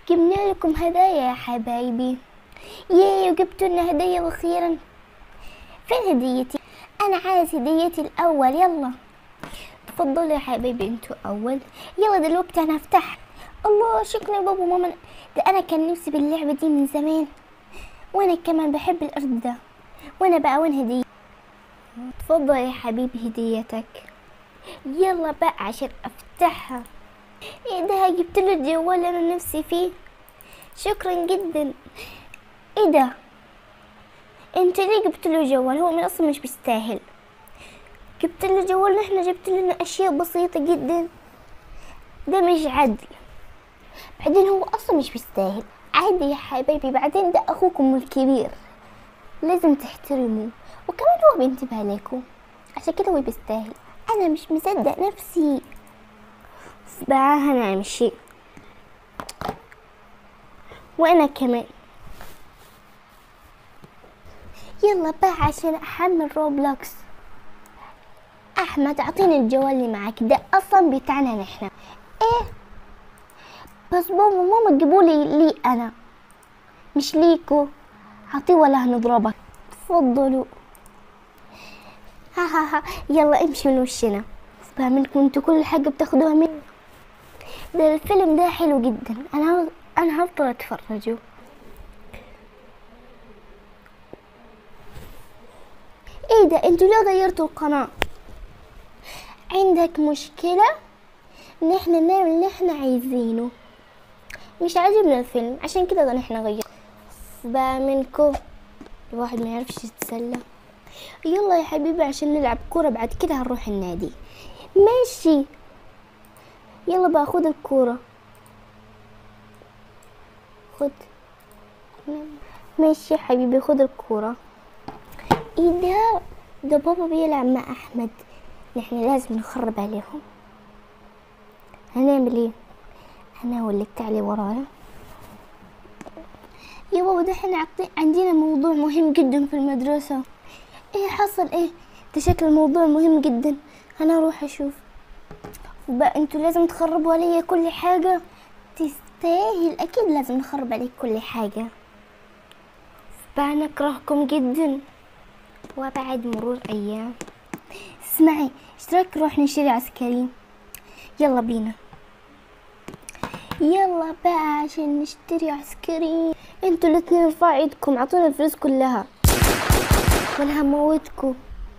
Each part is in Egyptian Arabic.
جبنا لكم هدايا يا حبايبي ياي وجبتوا لنا هدية واخيرا فين هديتي انا عايز هديتي الاول يلا تفضلوا يا حبايبي انتوا اول يلا دلوقتي انا افتح الله شكرا بابا وماما ده انا كان نفسي باللعبة دي من زمان وانا كمان بحب الارض ده وانا بقى وين هدية تفضل يا حبيبي هديتك يلا بقى عشان افتحها ايه ده جبت له الجوال اللي انا نفسي فيه شكرا جدا ايه ده انت ليه جبت له جوال هو من اصلا مش بيستاهل جبت له جوال نحن جبت لنا اشياء بسيطة جدا ده مش عدل بعدين هو اصلا مش بيستاهل عادي يا حبايبي بعدين ده اخوكم الكبير لازم تحترموه وكمان هو بينتبه عليكم عشان كده هو بيستاهل انا مش مصدق نفسي بقى هنمشي وانا كمان يلا بقى عشان احمل روبلوكس احمد اعطيني الجوال اللي معاك ده اصلا بتاعنا نحن ايه بس بابا وماما تجيبوا لي لي انا مش ليكو عطيه ولا هنضربك تفضلوا ها ها ها يلا امشي من وشنا بعملكم انتوا كل حاجة بتاخدوها مني ده الفيلم ده حلو جدا انا انا هفضل اتفرجه ايه ده انتوا ليه غيرتوا القناة عندك مشكلة ان احنا نعمل اللي احنا عايزينه مش عاجبنا الفيلم عشان كده نحن غير بقى منكم الواحد ما يعرفش يتسلى يلا يا حبيبي عشان نلعب كورة بعد كده هنروح النادي ماشي يلا بقى خد الكورة خد ماشي يا حبيبي خد الكورة ايه ده ده بابا بيلعب مع احمد نحن لازم نخرب عليهم هنعمل ايه انا واللي بتاعلي ورايا يا بابا ده احنا عقدين- عندنا موضوع مهم جدا في المدرسة ايه حصل ايه ده شكل الموضوع مهم جدا انا اروح اشوف وبقى انتوا لازم تخربوا عليا كل حاجة تستاهل اكيد لازم نخرب عليك كل حاجة بقى انا اكرهكم جدا وبعد مرور ايام اسمعي اشتراك نروح نشتري عسكري يلا بينا يلا بقى عشان نشتري عسكري انتوا الاتنين ارفعوا ايدكم عطونا الفلوس كلها وانا هموتكم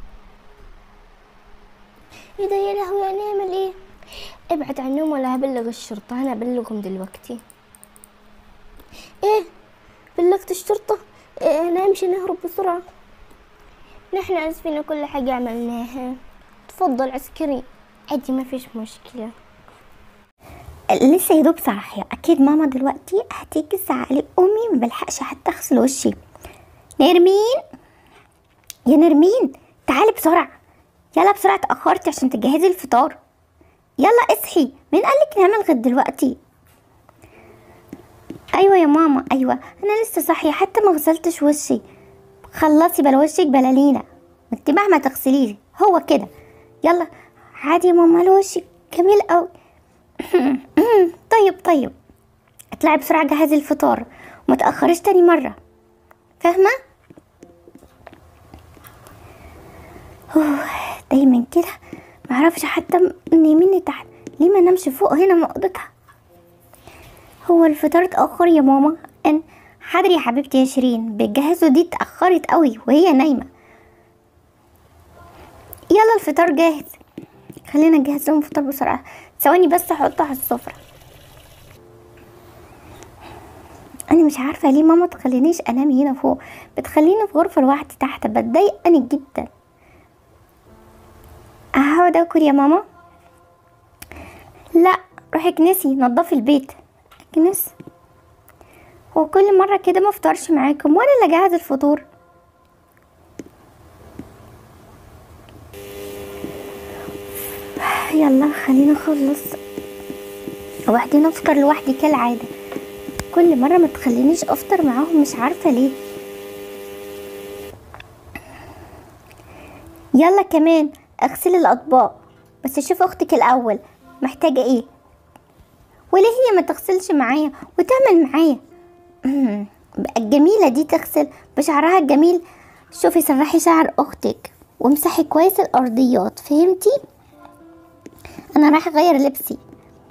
ايه ده يا لهوي هنعمل ايه ابعد عنهم ولا هبلغ الشرطة انا ابلغهم دلوقتي ايه بلغت الشرطة إيه نمشي نهرب بسرعة نحن اسفين كل حاجة عملناها تفضل عسكري عادي ما فيش مشكلة لسه يا دوب صاحية أكيد ماما دلوقتي هتيجي تزعلي أمي ما بلحقش حتى أغسل وشي نرمين يا نرمين تعالي بسرعة يلا بسرعة اتأخرتي عشان تجهزي الفطار يلا اصحي مين قالك نعمل لغاية دلوقتي أيوة يا ماما أيوة أنا لسه صاحية حتى ما غسلتش وشي خلصي بلا وشك بلا ليلة ما انت مهما تغسليه هو كده يلا عادي يا ماما له وشك جميل قوي طيب طيب اطلعي بسرعة جهزي الفطار وما تأخريش تاني مرة فاهمة؟ أوه، دايما كده معرفش حتى نيميني تحت ليه ما نمشي فوق هنا مقضتها هو الفطار اتأخر يا ماما ان حاضر يا حبيبتي يا شيرين بتجهزوا دي اتأخرت قوي وهي نايمة يلا الفطار جاهز خلينا نجهز لهم الفطار بسرعة ثواني بس احطه على السفرة انا مش عارفة ليه ماما تخلينيش انام هنا فوق بتخليني في غرفة لوحدي تحت بتضايق انا جدا هقعد اكل يا ماما لا روحي كنسي نضفي البيت كنس هو كل مرة كده ما افطرش معاكم وانا اللي جهز الفطور يلا خلينا نخلص وبعدين افطر لوحدي كالعادة كل مرة ما تخلينيش افطر معاهم مش عارفة ليه يلا كمان اغسلي الاطباق بس شوف اختك الاول محتاجة ايه وليه هي ما تغسلش معايا وتعمل معايا أمم، بقى الجميلة دي تغسل بشعرها الجميل شوفي سرحي شعر اختك وامسحي كويس الارضيات فهمتي انا رايحة اغير لبسي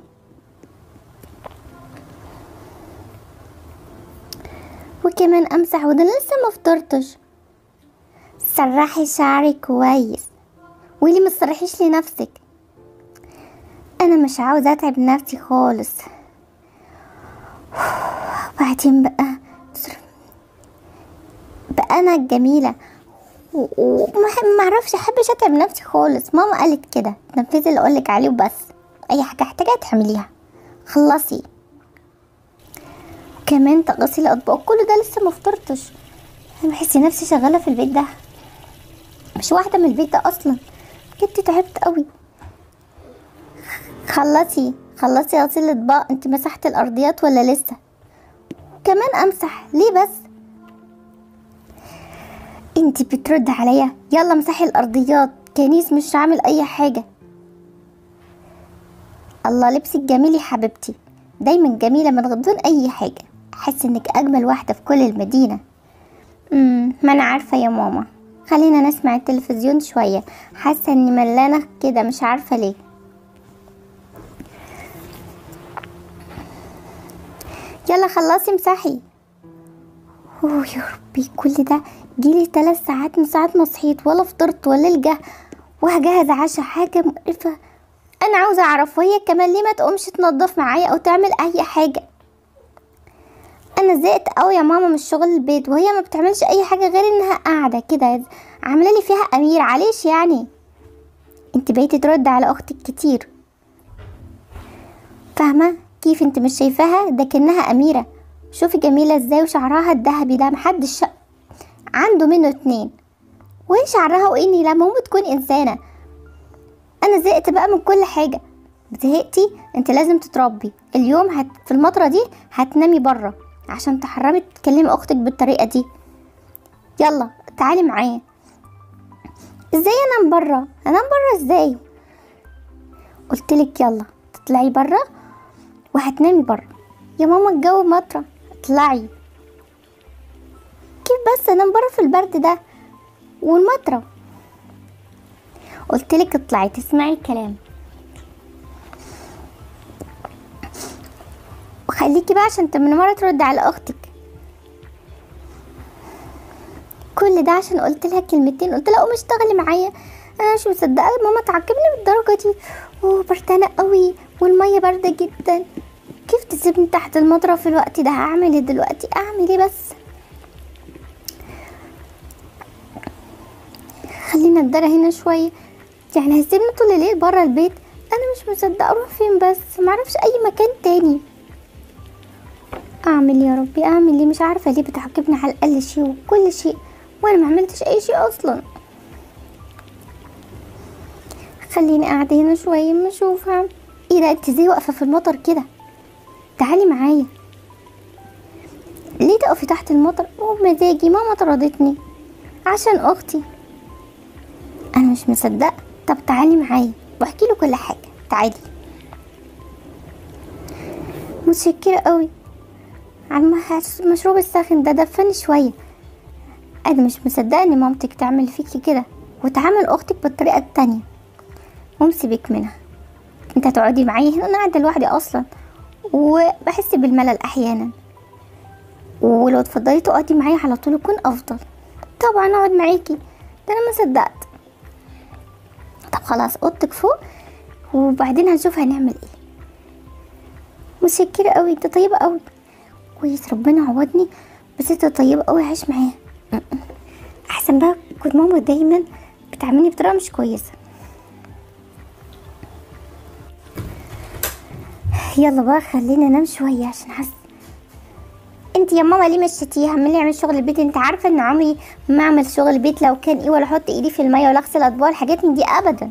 وكمان امسح وده أنا لسه ما فطرتش سرحي شعرك كويس وليه ما تسرحيش لنفسك انا مش عاوزه اتعب نفسي خالص وبعدين بقى بقى انا الجميله و- وما ما اعرفش احبش اتعب نفسي خالص ماما قالت كده نفذي اللي اقولك عليه وبس اي حاجه احتاجها تعمليها خلصي كمان تغسيل الاطباق كل ده لسه ما فطرتش انا بحس نفسي شغاله في البيت ده مش واحده من البيت ده اصلا بجد تعبت قوي خلصي خلصي غسيل الاطباق انت مسحت الارضيات ولا لسه كمان امسح ليه بس انت بترد عليا يلا مسحي الارضيات كنيس مش عامل اي حاجه الله لبسك جميل يا حبيبتي دايما جميله من غير بدون اي حاجه احس انك اجمل واحده في كل المدينه امم ما انا عارفه يا ماما خلينا نسمع التلفزيون شويه حاسه اني ملانه كده مش عارفه ليه يلا خلصي امسحي اوه يا ربي كل ده جيلي ثلاث ساعات من ساعة ما صحيت ولا فطرت ولا الجه وهجهز عشا حاجة مقرفة انا عاوزة اعرف وهي كمان ليه ما تقومش تنظف معايا او تعمل اي حاجة انا زهقت قوي يا ماما من شغل البيت وهي ما بتعملش اي حاجة غير انها قاعدة كده عاملة لي فيها امير عليش يعني انت بقيتي ترد على اختك كتير فاهمة كيف انت مش شايفاها ده كأنها أميرة شوفي جميلة ازاي وشعرها الذهبي ده محدش شا... عنده منه اتنين وين شعرها واني لما ماما تكون انسانة انا زهقت بقى من كل حاجة زهقتي انت لازم تتربي اليوم هت... في المطرة دي هتنامي برا عشان تحرمي تكلمي اختك بالطريقة دي يلا تعالي معايا ازاي انام برا انام برا ازاي قلتلك يلا تطلعي برا وهتنامي برا يا ماما الجو مطرة اطلعي كيف بس انام برا في البرد ده والمطرة قلتلك اطلعي تسمعي الكلام وخليكي بقى عشان تمنى مرة ترد على اختك كل ده عشان قلت لها كلمتين قلت لها قومي اشتغلي معايا انا مش مصدقه ماما تعاقبني بالدرجه دي اوه بردانه قوي والميه بارده جدا كيف تسيبني تحت المطره في الوقت ده هعمل ايه دلوقتي اعمل ايه بس خلينا اتدرى هنا شويه يعني هسيبني طول الليل بره البيت انا مش مصدقه اروح فين بس معرفش اي مكان تاني اعمل يا ربي اعمل ليه مش عارفه ليه بتعاقبني على اقل شيء وكل شيء وانا ما عملتش اي شيء اصلا خليني قاعده هنا شويه اما اشوفها ايه ده انت ازاي واقفه في المطر كده تعالي معايا ليه تقفي تحت المطر وبمزاجي ماما طردتني عشان اختي انا مش مصدقه طب تعالي معايا واحكي له كل حاجه تعالي متشكره قوي على المح- المشروب الساخن ده دفني شويه انا مش مصدقه ان مامتك تعمل فيكي كده وتعامل اختك بالطريقه التانية قوم سيبك منها انت هتقعدي معايا هنا انا قاعده لوحدي اصلا وبحس بالملل احيانا ولو اتفضلي تقعدي معايا على طول يكون افضل طبعا اقعد معاكي ده انا ما صدقت طب خلاص اوضتك فوق وبعدين هنشوف هنعمل ايه متشكره قوي انت طيبه قوي كويس ربنا عوضني بس انت طيبه قوي عايش معايا احسن بقى كنت ماما دايما بتعاملني بطريقه مش كويسه يلا بقى خلينا انام شويه عشان حاسه انت يا ماما ليه مشيتيها من اللي يعمل شغل البيت انت عارفه ان عمري ما اعمل شغل البيت لو كان ايه ولا احط ايدي في الميه ولا اغسل اطباق الحاجات من دي ابدا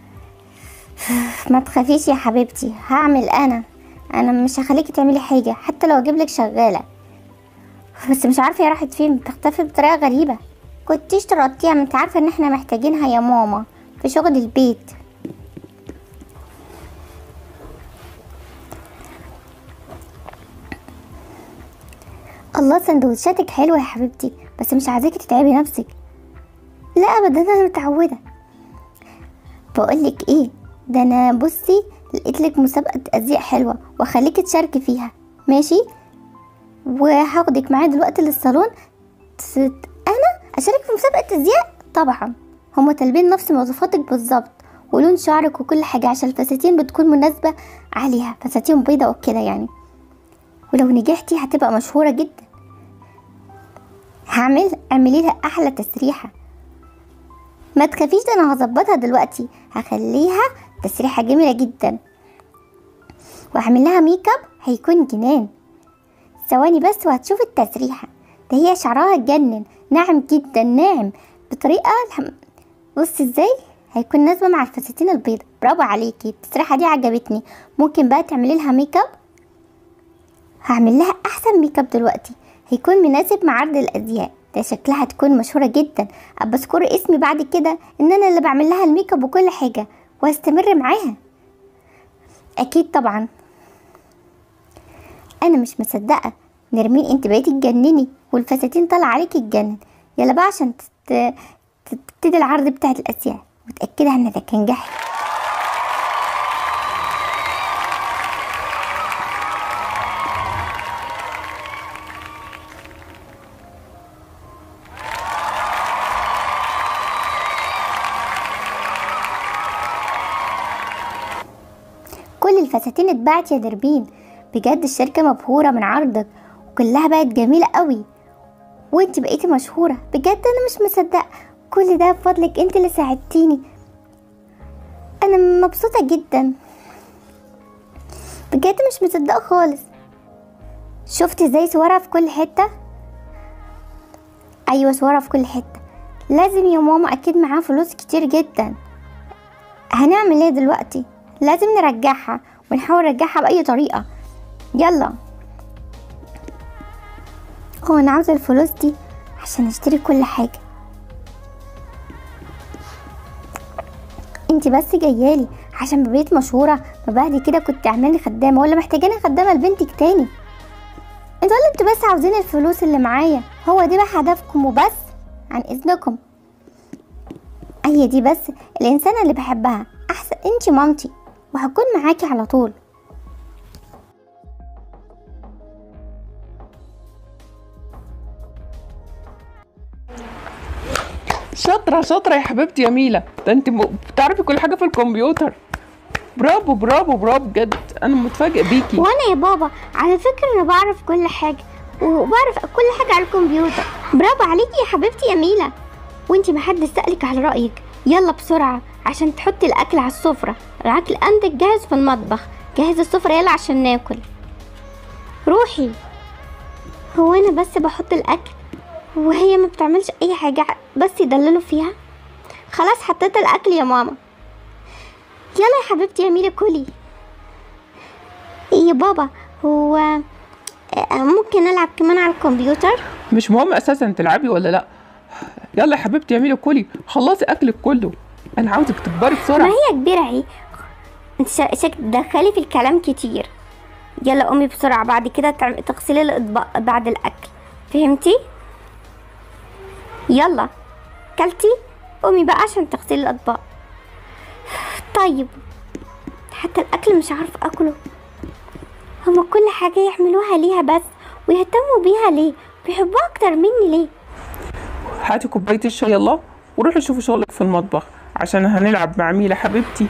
ما تخافيش يا حبيبتي هعمل انا انا مش هخليكي تعملي حاجه حتى لو اجيب لك شغاله بس مش عارفه هي راحت فين بتختفي بطريقه غريبه كنتيش ترطيها ما انت عارفه ان احنا محتاجينها يا ماما في شغل البيت الله سندوتشاتك حلوة يا حبيبتي بس مش عايزاكي تتعبي نفسك لا ابدا انا متعودة بقولك ايه ده انا بصي لقيت لك مسابقة ازياء حلوة واخليكي تشاركي فيها ماشي وهاخدك معايا دلوقتي للصالون ت- انا اشارك في مسابقة ازياء طبعا هما طالبين نفس مواصفاتك بالظبط ولون شعرك وكل حاجة عشان الفساتين بتكون مناسبة عليها فساتين بيضة وكده يعني ولو نجحتي هتبقى مشهورة جدا هعمل اعملي لها احلى تسريحة ما تخافيش ده انا هظبطها دلوقتي هخليها تسريحة جميلة جدا واعمل لها ميك اب هيكون جنان ثواني بس وهتشوف التسريحة ده هي شعرها اتجنن ناعم جدا ناعم بطريقة الحم... بصي ازاي هيكون نازبة مع الفساتين البيضة برافو عليكي التسريحة دي عجبتني ممكن بقى تعملي لها ميك اب هعمل لها احسن ميك اب دلوقتي هيكون مناسب مع عرض الازياء ده شكلها هتكون مشهورة جدا ابقى اذكر اسمي بعد كده ان انا اللي بعمل لها الميك اب وكل حاجة وهستمر معاها اكيد طبعا انا مش مصدقة نرمين انت بقيتي تجنني والفساتين طالعة عليكي تجنن يلا بقى عشان تت- تبتدي العرض بتاعت الازياء متأكدة ان ده كان جاحد كل الفساتين اتباعت يا دربين بجد الشركة مبهورة من عرضك وكلها بقت جميلة قوي وانت بقيتي مشهورة بجد انا مش مصدقة كل ده بفضلك انت اللي ساعدتيني انا مبسوطة جدا بجد مش مصدقة خالص شفتي ازاي صورها في كل حتة ايوه صورها في كل حتة لازم يا ماما اكيد معاها فلوس كتير جدا هنعمل ايه دلوقتي لازم نرجعها ونحاول نرجعها بأي طريقة يلا هو انا عاوزة الفلوس دي عشان اشتري كل حاجة انت بس جايالي عشان بقيت مشهورة ما بعد كده كنت اعملي خدامة ولا محتاجاني خدامة لبنتك تاني انتوا ولا انتوا بس عاوزين الفلوس اللي معايا هو دي بقى هدفكم وبس عن اذنكم هي دي بس الإنسانة اللي بحبها أحسن أنتي مامتي وهكون معاكي على طول شاطرة شاطرة يا حبيبتي يا ميلا ده انت م- بتعرفي كل حاجة في الكمبيوتر برافو برافو برافو بجد انا متفاجئ بيكي وأنا يا بابا على فكرة أنا بعرف كل حاجة وبعرف كل حاجة على الكمبيوتر برافو عليكي يا حبيبتي يا ميلا وانتي محدش سألك على رأيك يلا بسرعة عشان تحطي الأكل على السفرة الأكل عندك جاهز في المطبخ جهز السفرة يلا عشان ناكل روحي هو أنا بس بحط الأكل وهي ما بتعملش أي حاجة بس يدللوا فيها خلاص حطيت الأكل يا ماما يلا يا حبيبتي يا ميلا كلي يا بابا هو آه، ممكن ألعب كمان على الكمبيوتر مش مهم اساسا تلعبي ولا لا يلا يا حبيبتي اعملي كلي خلصي اكلك كله انا عاوزك تكبري ما بسرعة هي كبيرة اهي انت شا- شك تدخلي في الكلام كتير يلا قومي بسرعة بعد كده تعم- تغسلي الأطباق بعد الأكل فهمتي؟ يلا كلتي قومي بقى عشان تغسلي الأطباق طيب حتى الأكل مش عارفة أكله هما كل حاجة يعملوها ليها بس ويهتموا بيها ليه بيحبوها أكتر مني ليه هاتي كوباية الشاي يلا وروحي شوفي شغلك في المطبخ عشان هنلعب مع ميلا حبيبتي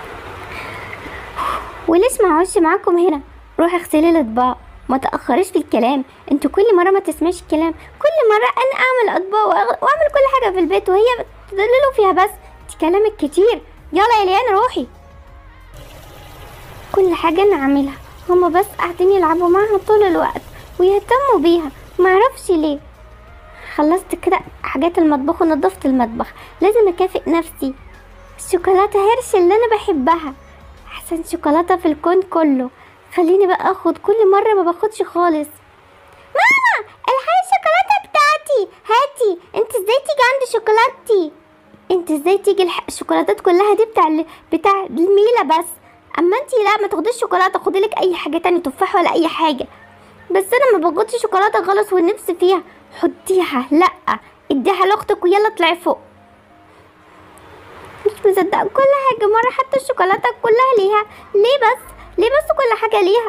وليش ما اقعدش معاكم هنا روحي اغسلي الاطباق ما تاخريش في الكلام انتوا كل مره ما تسمعيش الكلام كل مره انا اعمل اطباق وأغ- واعمل كل حاجه في البيت وهي تدللوا فيها بس انت كلامك كتير يلا يا ليان روحي كل حاجه انا اعملها هما بس قاعدين يلعبوا معاها طول الوقت ويهتموا بيها ما اعرفش ليه خلصت كده حاجات المطبخ ونضفت المطبخ لازم اكافئ نفسي الشوكولاته هيرش اللي انا بحبها احسن شوكولاته في الكون كله خليني بقى اخد كل مره ما باخدش خالص ماما الحقي الشوكولاته بتاعتي هاتي انت ازاي تيجي عند شوكولاتتي انت ازاي تيجي الح- الشوكولاتات كلها دي بتاع ال- بتاع الميله بس اما انت لا ما تاخديش شوكولاته خدي لك اي حاجه تانية تفاح ولا اي حاجه بس انا ما باخدش شوكولاته خالص والنفس فيها حطيها لا اديها لاختك ويلا اطلعي فوق مش مصدقه كل حاجه مره حتى الشوكولاته كلها ليها ليه بس ليه بس كل حاجه ليها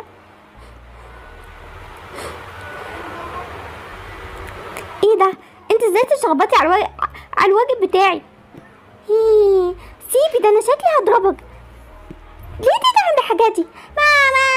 ايه ده انت ازاي تشخبطي على الواجب على الواجب بتاعي هيه، سيبي ده انا شكلي هضربك ليه تيجي عند حاجاتي ماما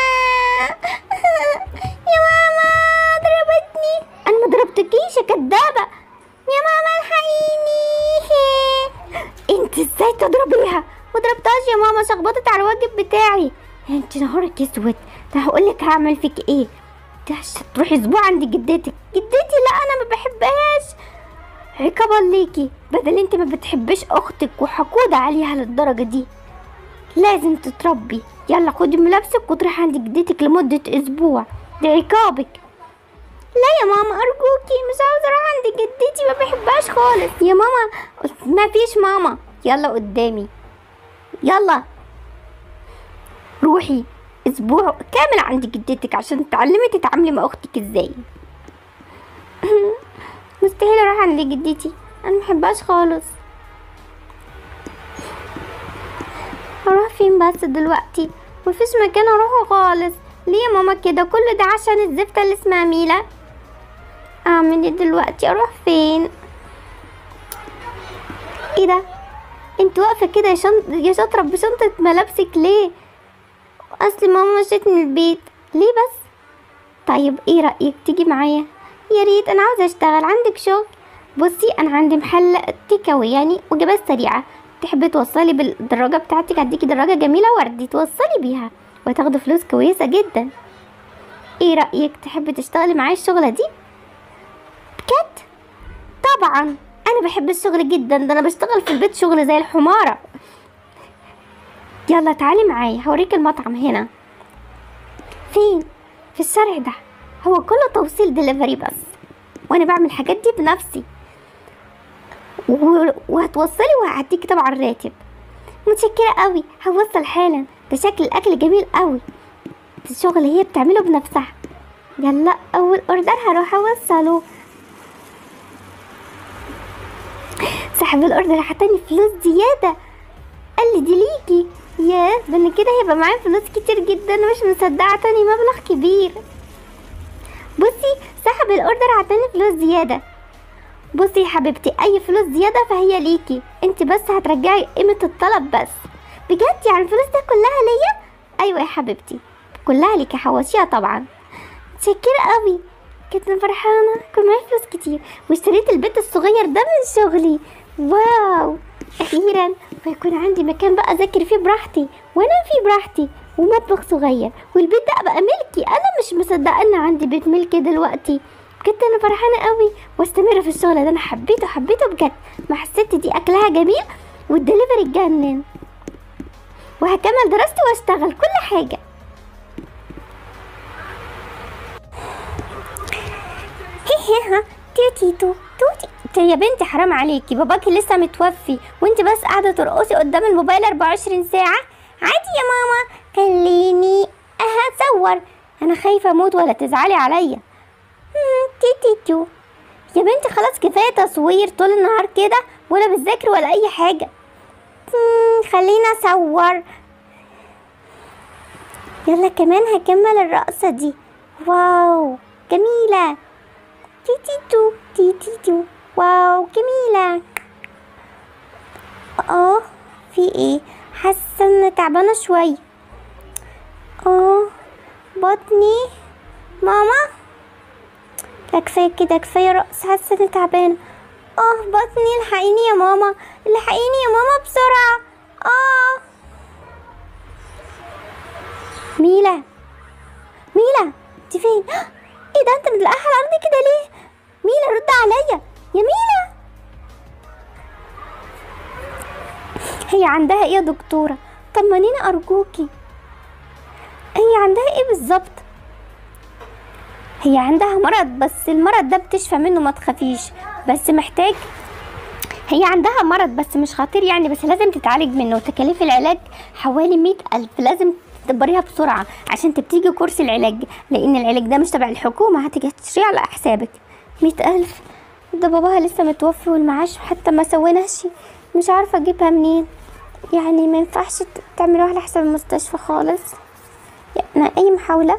يا ماما ضربتني انا ما ضربتكيش يا كدابه يا ماما الحقيني انت ازاي تضربيها ما ضربتهاش يا ماما شخبطت على الواجب بتاعي انت نهارك اسود ده هقولك هعمل فيك ايه ده عشان تروحي اسبوع عند جدتك جدتي لا انا ما بحبهاش عقابا ليكي بدل انت ما بتحبش اختك وحقودة عليها للدرجة دي لازم تتربي يلا خدي ملابسك وتروحي عند جدتك لمدة اسبوع ده عقابك لا يا ماما ارجوكي مش عاوزة اروح عند جدتي ما بحبهاش خالص يا ماما ما فيش ماما يلا قدامي يلا روحي اسبوع كامل عند جدتك عشان تتعلمي تتعاملي مع اختك ازاي مستحيل اروح عند جدتي انا محبهاش خالص اروح فين بس دلوقتي مفيش مكان اروحه خالص ليه يا ماما كده كل ده عشان الزفتة اللي اسمها ميلا اعمل ايه دلوقتي اروح فين ايه ده انت واقفه كده يا شنط يا شاطره بشنطه ملابسك ليه اصل ماما مشيت من البيت ليه بس طيب ايه رايك تيجي معايا يا ريت انا عاوزه اشتغل عندك شغل بصي انا عندي محل تيك أواي يعني وجبات سريعه تحبي توصلي بالدراجه بتاعتك هديكي دراجه جميله وردي توصلي بيها وتاخدي فلوس كويسه جدا ايه رايك تحبي تشتغلي معايا الشغله دي بجد طبعا انا بحب الشغل جدا ده انا بشتغل في البيت شغل زي الحماره يلا تعالي معايا هوريك المطعم هنا فين في الشارع ده هو كله توصيل دليفري بس وانا بعمل الحاجات دي بنفسي و- وهتوصلي وهعديكي طبعا راتب متشكرة قوي هوصل حالا ده شكل الاكل جميل قوي ده الشغل هي بتعمله بنفسها يلا اول اوردر هروح اوصله صاحب الاوردر عطاني فلوس زيادة قال لي دي ليكي ياه ده انا كده هيبقى معايا فلوس كتير جدا مش مصدقة عطاني مبلغ كبير بصي صاحب الاوردر عطاني فلوس زيادة بصي يا حبيبتي اي فلوس زيادة فهي ليكي انت بس هترجعي قيمة الطلب بس بجد يعني الفلوس ده كلها ليا ايوه يا حبيبتي كلها ليكي حواشيها طبعا متشكرة قوي كنت أنا فرحانة كان معايا فلوس كتير واشتريت البيت الصغير ده من شغلي واو أخيرا ويكون عندي مكان بقى أذاكر فيه براحتي وأنام فيه براحتي ومطبخ صغير والبيت ده بقى ملكي أنا مش مصدقة إن عندي بيت ملكي دلوقتي بجد أنا فرحانة قوي واستمر في الشغل ده أنا حبيته حبيته بجد مع الست دي أكلها جميل والدليفري اتجنن وهكمل دراستي واشتغل كل حاجة هيها تيتيتو توتي يا بنتي حرام عليكي باباكي لسه متوفي وانت بس قاعده ترقصي قدام الموبايل 24 ساعه عادي يا ماما خليني اصور انا خايفه اموت ولا تزعلي عليا مم، تيتيتو يا بنتي خلاص كفايه تصوير طول النهار كده ولا بتذاكري ولا اي حاجه مم، خليني اصور يلا كمان هكمل الرقصه دي واو جميله تيتيتو تيتيتو واو جميلة اه في ايه حاسة ان تعبانة شوية اه بطني ماما لا كفاية كده كفاية رقص حاسة اني تعبانة اه بطني الحقيني يا ماما الحقيني يا ماما بسرعة اه ميلا ميلا انت فين ايه ده انت متلقاها على الارض كده ليه ميلا رد عليا يا ميلا هي عندها ايه يا دكتورة طمنيني ارجوكي هي عندها ايه بالظبط هي عندها مرض بس المرض ده بتشفى منه ما تخافيش بس محتاج هي عندها مرض بس مش خطير يعني بس لازم تتعالج منه تكاليف العلاج حوالي مئة ألف لازم تدبريها بسرعة عشان تبتدي كورس العلاج لأن العلاج ده مش تبع الحكومة هتيجي تشتريه على حسابك مئة ألف ده باباها لسه متوفي والمعاش حتى ما سويناش مش عارفة أجيبها منين يعني ما ينفعش تعملوها على حساب المستشفى خالص يعني أي محاولة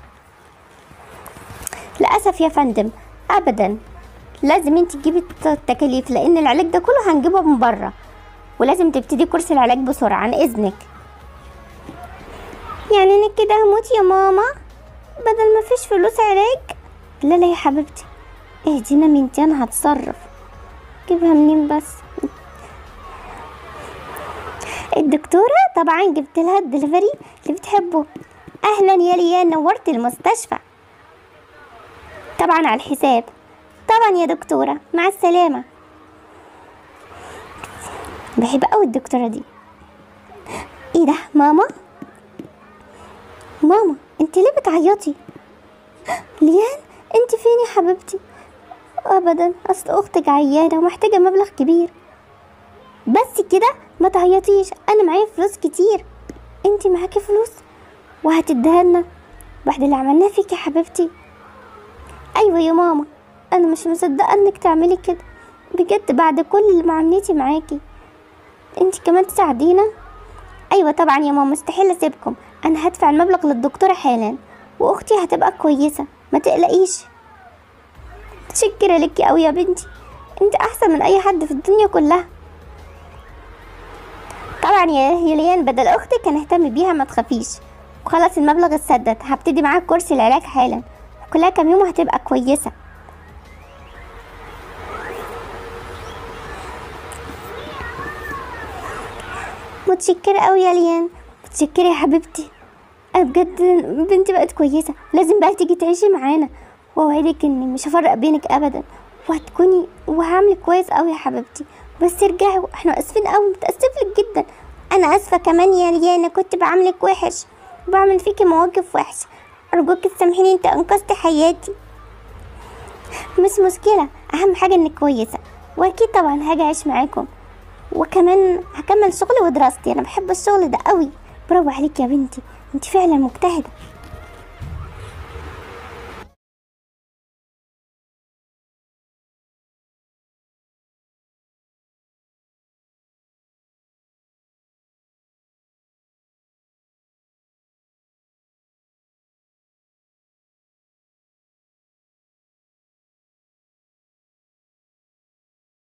للأسف يا فندم أبدا لازم انت تجيبي التكاليف لأن العلاج ده كله هنجيبه من بره ولازم تبتدي كورس العلاج بسرعة عن إذنك يعني أنا كده هموت يا ماما بدل ما فيش فلوس علاج لا لا يا حبيبتي اهدينا بنتي أنا هتصرف جيبها منين بس الدكتورة طبعا جبت لها الدليفري اللي بتحبه أهلا يا ليان نورت المستشفى طبعا على الحساب طبعا يا دكتورة مع السلامة بحب قوي الدكتورة دي ايه ده ماما ماما انت ليه بتعيطي ليان انت فين يا حبيبتي ابدا اصل اختك عيانة ومحتاجة مبلغ كبير بس كده ما تعيطيش انا معايا فلوس كتير انت معاكي فلوس وهتديها لنا بعد اللي عملناه فيك يا حبيبتي ايوه يا ماما انا مش مصدقه انك تعملي كده بجد بعد كل معاملتي معاكي انت كمان تساعدينا ايوه طبعا يا ماما مستحيل اسيبكم انا هدفع المبلغ للدكتوره حالا واختي هتبقى كويسه ما تقلقيش متشكره لك قوي يا بنتي انت احسن من اي حد في الدنيا كلها طبعا يا هيليان بدل اختك هنهتم بيها ما تخافيش وخلاص المبلغ اتسدد هبتدي معاك كورس العلاج حالا كلها كام يوم هتبقى كويسه متشكرة قوي يا ليان متشكرة يا حبيبتي أنا بجد بنتي بقت كويسة لازم بقى تيجي تعيشي معانا وأوعدك إني مش هفرق بينك أبدا وهتكوني وهعملك كويس قوي يا حبيبتي بس ارجعي احنا اسفين قوي متأسفلك جدا أنا آسفة كمان يا ليانا كنت بعملك وحش بعمل فيكي مواقف وحشة أرجوك تسامحيني أنت أنقذت حياتي مش مشكلة أهم حاجة إنك كويسة وأكيد طبعا هاجي أعيش معاكم وكمان هكمل شغلي ودراستي انا بحب الشغل ده قوي برافو عليك يا بنتي انت فعلا مجتهده